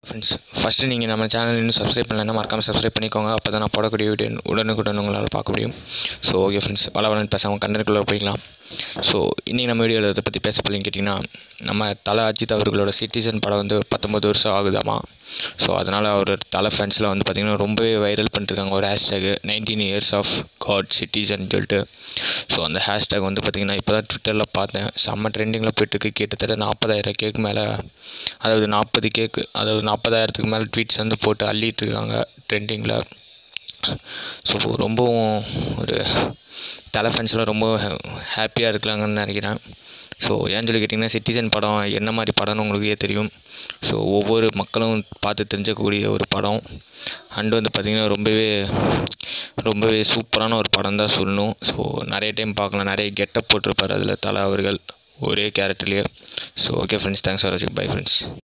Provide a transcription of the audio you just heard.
friends first நீங்கள் நம்ம channel இன்னும் சப்ஸ்கிரைப் பண்ணலைன்னா மறக்காமல் சப்ஸ்கிரைப் பண்ணிக்கோங்க அப்போ தான் நான் போடக்கூடிய வீடியோ உடனுக்குடன் உங்களால் பார்க்க முடியும் ஸோ ஓகே ஃப்ரெண்ட்ஸ் வள வளன்னு பேசாமல் கண்டனுக்குள்ளே போய்க்கலாம் ஸோ இன்றைக்கி நம்ம வீடியோவில் இதை பற்றி பேச போகலன்னு கேட்டிங்கன்னா நம்ம தலை அஜித் அவர்களோட சிட்டிசன் படம் வந்து பத்தொம்பது வருஷம் ஆகுதாமா ஸோ அதனால் அவர் தலை ஃபேன்ஸில் வந்து பார்த்திங்கன்னா ரொம்பவே வைரல் பண்ணிருக்காங்க ஒரு hashtag nineteen years of God citizen சொல்லிட்டு ஸோ அந்த ஹேஷ்டேக் வந்து பார்த்திங்கன்னா இப்போ தான் ட்விட்டரில் பார்த்தேன் செம்ம ட்ரெண்டிங்கில் போயிட்டுருக்கு கிட்டத்தட்ட நாற்பதாயிரம் கேக்கு மேலே அதாவது நாற்பது கேக்கு அதாவது நாற்பதாயிரத்துக்கு மேலே ட்வீட்ஸ் வந்து போட்டு அள்ளிட்டு இருக்காங்க ட்ரெண்டிங்கில் ஸோ ரொம்பவும் ஒரு தலை ஃபேன்ஸ்லாம் ரொம்ப ஹாப்பியாக இருக்கிறாங்கன்னு நினைக்கிறேன் ஸோ ஏன்னு சொல்லி கேட்டிங்கன்னா சிட்டிசன் படம் என்ன மாதிரி படம்னு உங்களுக்கே தெரியும் ஸோ ஒவ்வொரு மக்களும் பார்த்து தெரிஞ்சக்கூடிய ஒரு படம் அண்டு வந்து பார்த்திங்கன்னா ரொம்பவே ரொம்பவே சூப்பரான ஒரு படம் தான் சொல்லணும் ஸோ நிறைய டைம் பார்க்கலாம் நிறைய கெட்டப் போட்டிருப்பார் அதில் தலை அவர்கள் ஒரே கேரக்டர்லேயே so okay friends thanks for வாட்சிங் பை ஃப்ரெண்ட்ஸ்